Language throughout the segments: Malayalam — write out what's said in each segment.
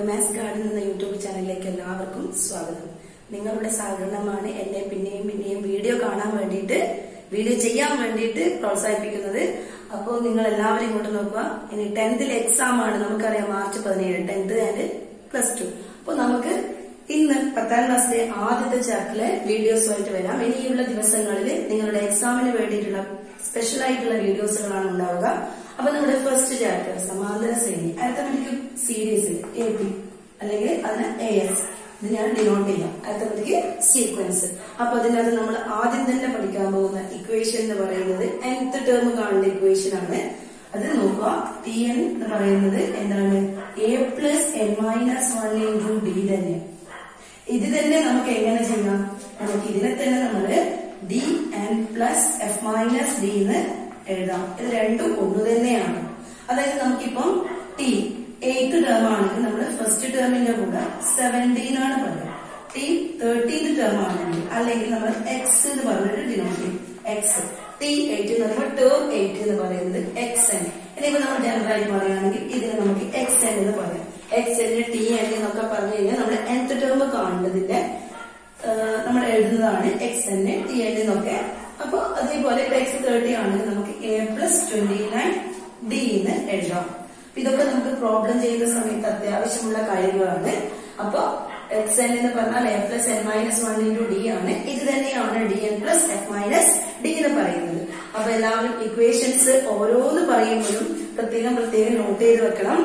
റൊമാൻസ് ഗാർഡൻ എന്ന യൂട്യൂബ് ചാനലിലേക്ക് എല്ലാവർക്കും സ്വാഗതം നിങ്ങളുടെ സഹകരണമാണ് എന്നെ പിന്നെയും പിന്നെയും വീഡിയോ കാണാൻ വേണ്ടിയിട്ട് വീഡിയോ ചെയ്യാൻ വേണ്ടിയിട്ട് പ്രോത്സാഹിപ്പിക്കുന്നത് അപ്പോൾ നിങ്ങൾ എല്ലാവരും ഇങ്ങോട്ട് നോക്കുക ഇനി ടെൻത്തിൽ എക്സാം ആണ് നമുക്കറിയാം മാർച്ച് പതിനേഴ് ടെൻത്ത് ആൻഡ് പ്ലസ് ടു അപ്പോൾ നമുക്ക് ഇന്ന് പത്താം ക്ലാസ്സിലെ ആദ്യത്തെ ചാപ്റ്ററിലെ വീഡിയോസുമായിട്ട് വരാം ഇനിയുള്ള ദിവസങ്ങളിൽ നിങ്ങളുടെ എക്സാമിന് വേണ്ടിയിട്ടുള്ള സ്പെഷ്യൽ ആയിട്ടുള്ള വീഡിയോസുകളാണ് ഉണ്ടാവുക അപ്പൊ നമ്മുടെ ഫസ്റ്റ് ചാപ്റ്റർ സമാന്തര ശ്രേണി അരിത്തമെറ്റിക് സീരീസ് എ പി അല്ലെങ്കിൽ അതിന് എ എസ് ഇത് ഞാൻ ഡിനോട്ട് ചെയ്യാം അരിത്തമെറ്റിക് സീക്വൻസ് അപ്പൊ അതിനകത്ത് നമ്മൾ ആദ്യം തന്നെ പഠിക്കാൻ പോകുന്ന ഇക്വേഷൻ എന്ന് പറയുന്നത് nth ടേം കാണുന്ന ഇക്വേഷൻ ആണ് അത് നോക്കുക ടി എൻ എന്ന് പറയുന്നത് എന്താണ് a plus n minus one into d തന്നെ ഇത് തന്നെ നമുക്ക് എങ്ങനെ ചെയ്യാം നമുക്ക് ഇതിനെ തന്നെ നമ്മള് d n plus f minus d എന്ന് എഴുതാം ഇത് രണ്ടും ഒന്ന് തന്നെയാണ് അതായത് നമുക്കിപ്പം ടി എയ്ത്ത് ടേം ആണെങ്കിൽ നമ്മൾ ഫസ്റ്റ് ടേമിന്റെ കൂടെ സെവൻറ്റീൻ ആണ് പറയുക ടി തേർട്ടീൻത് ടേം ആണെങ്കിൽ അല്ലെങ്കിൽ നമ്മൾ എക്സ് എന്ന് പറഞ്ഞിട്ട് ഡിനോട്ട് ചെയ്യും എക്സ് ടി എയ്റ്റ് എന്ന് പറയുമ്പോൾ ടേം എയ്റ്റ് എന്ന് പറയുന്നത് എക്സ് എൻ ഇനിയിപ്പോ നമ്മൾ ജനറൽ ആയിട്ട് പറയുകയാണെങ്കിൽ ഇതിന് നമുക്ക് എക്സ് എൻ എന്ന് പറയാം എക്സ് എൻ ടി എൻ എന്നൊക്കെ പറഞ്ഞു കഴിഞ്ഞാൽ നമ്മൾ nth ടേം കാണേണ്ടതിന്റെ നമ്മൾ എഴുതുന്നതാണ് എക്സ് എൻ ടി എൻ എന്നൊക്കെ അപ്പൊ അതേപോലെ ഇപ്പൊ എക്സ് തേർട്ടി ആണെങ്കിൽ നമുക്ക് a plus twenty nine d എന്ന് എഴുതാം അപ്പൊ ഇതൊക്കെ നമുക്ക് പ്രോബ്ലം ചെയ്യുന്ന സമയത്ത് അത്യാവശ്യമുള്ള കാര്യങ്ങളാണ് അപ്പൊ എക്സ് എൻ എന്ന് പറഞ്ഞാൽ a plus n minus one into d ആണ് ഇത് തന്നെയാണ് d n plus f minus d എന്ന് പറയുന്നത് അപ്പൊ എല്ലാവരും ഇക്വേഷൻസ് ഓരോന്ന് പറയുമ്പോഴും പ്രത്യേകം പ്രത്യേകം നോട്ട് ചെയ്ത് വെക്കണം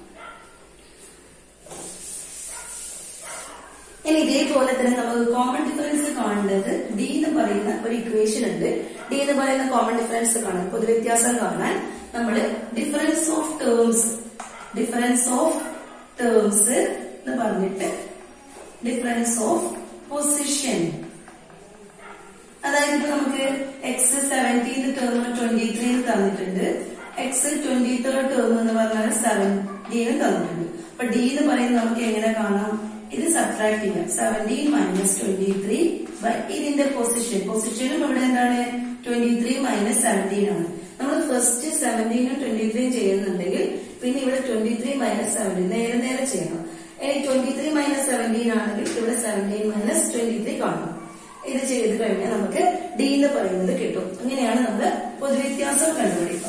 ഇനി ഇതേപോലെ തന്നെ നമുക്ക് കോമൺ ഡിഫറൻസ് കാണേണ്ടത് ഡി എന്ന് പറയുന്ന ഒരു ഇക്വേഷൻ ഉണ്ട് ഡി എന്ന് പറയുന്ന കോമൺ ഡിഫറൻസ് കാണാൻ പൊതുവ്യത്യാസം കാണാൻ നമ്മൾ difference of terms difference of terms എന്ന് പറഞ്ഞിട്ട് ഡിഫറൻസ് ഓഫ് പൊസിഷൻ അതായത് ഇപ്പൊ നമുക്ക് x seventeen term twenty three തന്നിട്ടുണ്ട് എക്സ് ട്വന്റി തേർഡ് ടേം എന്ന് പറഞ്ഞാൽ സെവൻറ്റീന് തന്നിട്ടുണ്ട് അപ്പൊ ഡി എന്ന് പറയുന്നത് നമുക്ക് എങ്ങനെ കാണാം ഇത് സബ്ട്രാക്ട് ചെയ്യാം seventeen minus twenty three by ഇതിന്റെ പൊസിഷൻ പൊസിഷനും ഇവിടെ എന്താണ് ട്വന്റി ത്രീ മൈനസ് സെവൻറ്റീൻ ആണ് നമ്മൾ ഫസ്റ്റ് സെവൻറ്റീനും ട്വന്റി ത്രീയും ചെയ്യുന്നുണ്ടെങ്കിൽ പിന്നെ ഇവിടെ ട്വന്റി ത്രീ മൈനസ് സെവൻറ്റീൻ നേരെ നേരെ ചെയ്യണം ഇനി ട്വന്റി ത്രീ മൈനസ് സെവൻറ്റീൻ ആണെങ്കിൽ ഇവിടെ സെവൻറ്റീൻ മൈനസ് ട്വന്റി ത്രീ കാണണം ഇത് ചെയ്ത് കഴിഞ്ഞാൽ നമുക്ക് ഡി എന്ന് പറയുന്നത് കിട്ടും അങ്ങനെയാണ് നമ്മൾ പൊതുവ്യത്യാസം കണ്ടുപിടിക്കുക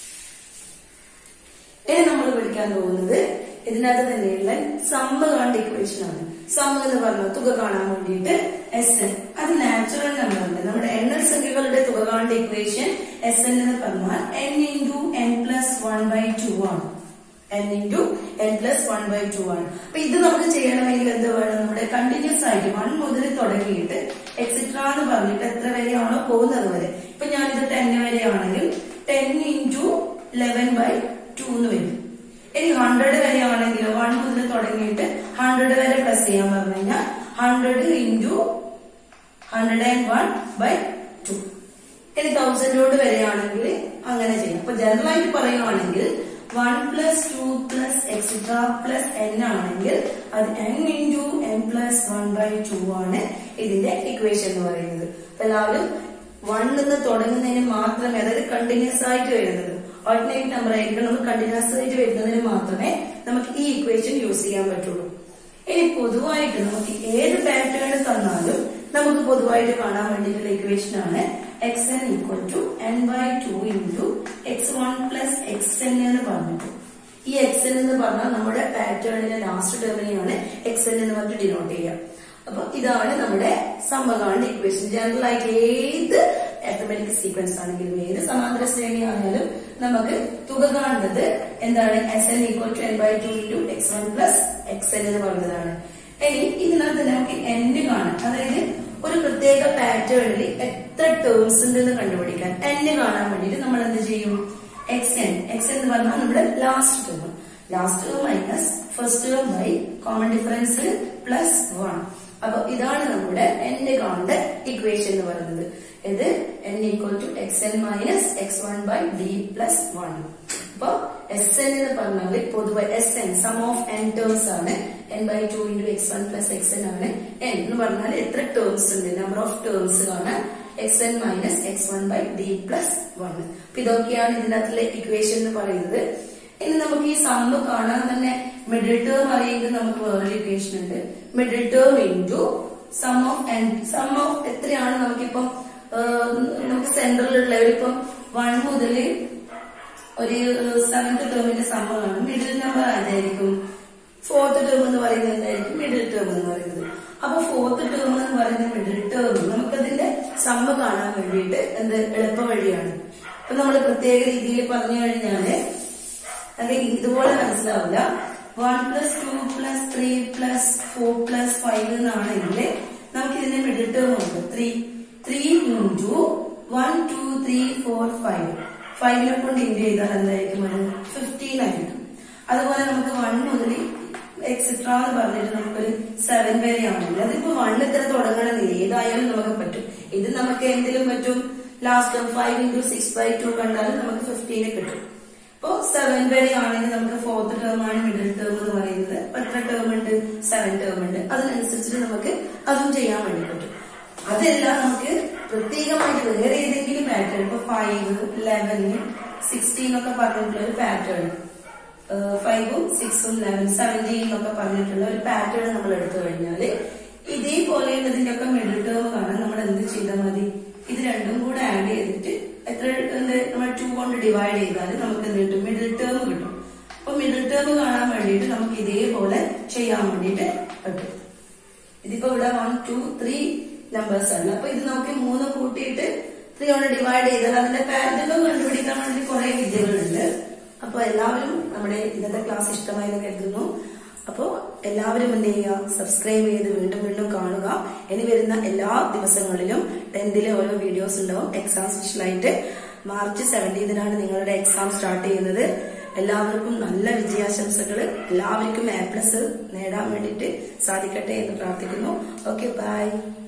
ഇനി നമ്മൾ പഠിക്കാൻ പോകുന്നത് ഇതിനകത്ത് തന്നെയുള്ള സമ്മ കാണേണ്ട ഇക്വേഷൻ ആണ് സമ്മ എന്ന് പറഞ്ഞാൽ തുക കാണാൻ വേണ്ടിയിട്ട് എസ് എൻ അത് നാച്ചുറൽ നമ്പർ ഉണ്ട് നമ്മുടെ എണ്ണൽ സംഖ്യകളുടെ തുക കാണേണ്ട ഇക്വേഷൻ എസ് എൻ എന്ന് പറഞ്ഞാൽ n into n plus one by two ആണ് n into n plus one by two ആണ് അപ്പൊ ഇത് നമുക്ക് ചെയ്യണമെങ്കിൽ എന്ത് വേണം നമ്മുടെ കണ്ടിന്യൂസ് ആയിട്ട് വൺ മുതൽ തുടങ്ങിയിട്ട് എക്സിട്ര എന്ന് പറഞ്ഞിട്ട് എത്ര വരെയാണോ പോകുന്നത് വരെ ഇപ്പൊ ഞാനിത് ടെൻ വരെയാണെങ്കിൽ ten into eleven by two എന്ന് വരും ഇനി ഹൺഡ്രഡ് വരെ ആണെങ്കിൽ വൺ മുതൽ തുടങ്ങിയിട്ട് ഹൺഡ്രഡ് വരെ പ്ലസ് ചെയ്യാൻ പറഞ്ഞു കഴിഞ്ഞാൽ hundred into hundred and one by two ഇനി തൗസൻഡോട് വരെയാണെങ്കിൽ അങ്ങനെ ചെയ്യാം അപ്പൊ ജനറൽ ആയിട്ട് പറയുവാണെങ്കിൽ one plus two plus extra plus n ആണെങ്കിൽ അത് n into n plus one by two ആണ് ഇതിന്റെ ഇക്വേഷൻ എന്ന് പറയുന്നത് അപ്പൊ എല്ലാവരും വൺ നിന്ന് തുടങ്ങുന്നതിന് മാത്രമേ അതായത് കണ്ടിന്യൂസ് ആയിട്ട് വരുന്നത് ഓൾട്ടർനേറ്റ് നമ്പർ ആയിരിക്കും നമ്മൾ കണ്ടിന്യൂസ് ആയിട്ട് വരുന്നതിന് മാത്രമേ നമുക്ക് ഈ ഇക്വേഷൻ യൂസ് ചെയ്യാൻ പറ്റുള്ളൂ ഇനി പൊതുവായിട്ട് നമുക്ക് ഏത് പാറ്റേൺ തന്നാലും നമുക്ക് പൊതുവായിട്ട് കാണാൻ വേണ്ടിയിട്ടുള്ള ഇക്വേഷൻ ആണ് x n equal to n by two into x one plus x n എന്ന് പറഞ്ഞിട്ടു ഈ എക്സ് എൻ എന്ന് പറഞ്ഞാൽ നമ്മുടെ പാറ്റേണിന്റെ ലാസ്റ്റ് ടേമിനെയാണ് എക്സ് എൻ എന്ന് പറഞ്ഞിട്ട് ഡിനോട്ട് ചെയ്യുക അപ്പൊ ഇതാണ് നമ്മുടെ സമകാണ്ട് ഇക്വേഷൻ ജനറൽ ആയിട്ട് ഏത് അത്തമെറ്റിക് സീക്വൻസ് ആണെങ്കിലും ഏത് സമാന്തര ശ്രേണി ആണെങ്കിലും നമുക്ക് തുക കാണുന്നത് എന്താണ് s n equal to n by two into x one plus x n എന്ന് പറയുന്നതാണ് ഇനി ഇതിനകത്ത് നമുക്ക് എൻ കാണാം അതായത് ഒരു പ്രത്യേക പാറ്റേണിൽ എത്ര ടേംസ് ഉണ്ടെന്ന് കണ്ടുപിടിക്കാൻ എൻ കാണാൻ വേണ്ടിയിട്ട് നമ്മൾ എന്ത് ചെയ്യും എക്സ് എൻ എക്സ് എന്ന് പറഞ്ഞാൽ നമ്മുടെ last term last term minus first term by common difference plus one അപ്പൊ ഇതാണ് നമ്മുടെ എൻ കാണേണ്ട ഇക്വേഷൻ എന്ന് പറയുന്നത് ഇത് n equal to x n minus x one by d plus one അപ്പൊ എസ് എൻ എന്ന് പറഞ്ഞാൽ പൊതുവെ s n sum of n terms ആണ് n by two into x one plus x n ആണ് എൻ എന്ന് പറഞ്ഞാൽ എത്ര ടേംസ് ഉണ്ട് നമ്പർ ഓഫ് ടേംസ് കാണാൻ X n minus x one by d plus one അപ്പൊ ഇതൊക്കെയാണ് ഇതിനകത്തുള്ള ഇക്വേഷൻ എന്ന് പറയുന്നത് ഇനി നമുക്ക് ഈ സമ്മ് കാണാൻ തന്നെ മിഡിൽ ടേം അറിയെങ്കിൽ നമുക്ക് വേറൊരു ഇക്വേഷൻ ഉണ്ട് middle term into sum of n sum of എത്രയാണ് നമുക്കിപ്പം ആ, നമുക്ക് സെൻട്രലുള്ള ഇപ്പം വൺ മുതൽ ഒരു സെവൻത് ടേമിന്റെ സമ്മതാണ് മിഡിൽ നമ്പർ ആയിരിക്കും ഫോർത്ത് ടേം എന്ന് പറയുന്നത് എന്തായിരിക്കും മിഡിൽ ടേം എന്ന് പറയുന്നത് അപ്പൊ ഫോർത്ത് ടേം എന്ന് പറയുന്ന മിഡിൽ ടേം നമുക്കതിന്റെ സമ്മ കാണാൻ വേണ്ടിയിട്ട് എന്ത് എളുപ്പ വഴിയാണ് അപ്പൊ നമ്മൾ പ്രത്യേക രീതിയിൽ പറഞ്ഞു കഴിഞ്ഞാല് അത് ഇതുപോലെ മനസ്സിലാവില്ല one plus two plus three plus four plus five എന്നാണെങ്കിൽ നമുക്ക് ഇതിന്റെ മിഡിൽ ടേം ഉണ്ട് three three into one two three four five ഫൈവിനെ കൊണ്ട് ഇൻറ്റു ചെയ്താൽ എന്തായിരിക്കും അത് ഫിഫ്റ്റീൻ ആയിരിക്കും അതുപോലെ നമുക്ക് വൺ മുതൽ എക്സെട്ര എന്ന് പറഞ്ഞിട്ട് നമുക്കൊരു സെവൻ വരെ ആണെങ്കിൽ അതിപ്പോ വൺ ഇത്ര തുടങ്ങണമെന്നില്ല ഏതായാലും നമുക്ക് പറ്റും ഇത് നമുക്ക് എന്തിലും പറ്റും last five into six by two കണ്ടാലും നമുക്ക് ഫിഫ്റ്റീന് കിട്ടും ഇപ്പോ സെവൻ വരെ ആണെങ്കിൽ നമുക്ക് ഫോർത്ത് ടേം ആണ് മിഡിൽ ടേം എന്ന് പറയുന്നത് അപ്പൊ എത്ര ടേം ഉണ്ട് സെവൻ ടേം ഉണ്ട് അതിനനുസരിച്ചിട്ട് നമുക്ക് അതും ചെയ്യാൻ വേണ്ടി പറ്റും അതെല്ലാം നമുക്ക് പ്രത്യേകമായിട്ട് വേറെ ഏതെങ്കിലും പാറ്റേൺ ഇപ്പൊ ഫൈവ് ലെവന് സിക്സ്റ്റീൻ ഒക്കെ പറഞ്ഞിട്ടുള്ള ഒരു പാറ്റേൺ ഫൈവും സിക്സും ലെവൻ സെവൻറ്റീൻ എന്നൊക്കെ പറഞ്ഞിട്ടുള്ള ഒരു പാറ്റേൺ നമ്മൾ എടുത്തു കഴിഞ്ഞാല് ഇതേപോലെയുള്ളതിന്റെ ഒക്കെ മിഡിൽ ടേം കാണാൻ നമ്മൾ എന്ത് ചെയ്താൽ മതി ഇത് രണ്ടും കൂടെ ആഡ് ചെയ്തിട്ട് എത്ര എന്ത് നമ്മൾ ടു കൊണ്ട് ഡിവൈഡ് ചെയ്താൽ നമുക്ക് എന്ത് കിട്ടും മിഡിൽ ടേം കിട്ടും അപ്പൊ മിഡിൽ ടേം കാണാൻ വേണ്ടിയിട്ട് നമുക്ക് ഇതേപോലെ ചെയ്യാൻ വേണ്ടിയിട്ട് പറ്റും ഇതിപ്പോ ഇവിടെ വൺ ടു ത്രീ നമ്പേഴ്സ് ആണ് അപ്പൊ ഇത് നമുക്ക് മൂന്ന് കൂട്ടിയിട്ട് ത്രീ കൊണ്ട് ഡിവൈഡ് ചെയ്താൽ അതിന്റെ പാരന്റുകൾ കണ്ടുപിടിക്കാൻ വേണ്ടി കുറെ വിദ്യകളുണ്ട് അപ്പൊ എല്ലാവരും നമ്മുടെ ഇന്നത്തെ ക്ലാസ് ഇഷ്ടമായി എന്ന് കരുതുന്നു അപ്പോ എല്ലാവരും എന്ത് ചെയ്യുക സബ്സ്ക്രൈബ് ചെയ്ത് വീണ്ടും വീണ്ടും കാണുക ഇനി വരുന്ന എല്ലാ ദിവസങ്ങളിലും ടെൻത്തിലെ ഓരോ വീഡിയോസ് ഉണ്ടാവും എക്സാം സ്പെഷ്യലായിട്ട് മാർച്ച് സെവൻറ്റീനിനാണ് നിങ്ങളുടെ എക്സാം സ്റ്റാർട്ട് ചെയ്യുന്നത് എല്ലാവർക്കും നല്ല വിജയാശംസകൾ എല്ലാവർക്കും എ പ്ലസ് നേടാൻ വേണ്ടിയിട്ട് സാധിക്കട്ടെ എന്ന് പ്രാർത്ഥിക്കുന്നു ഓക്കെ ബൈ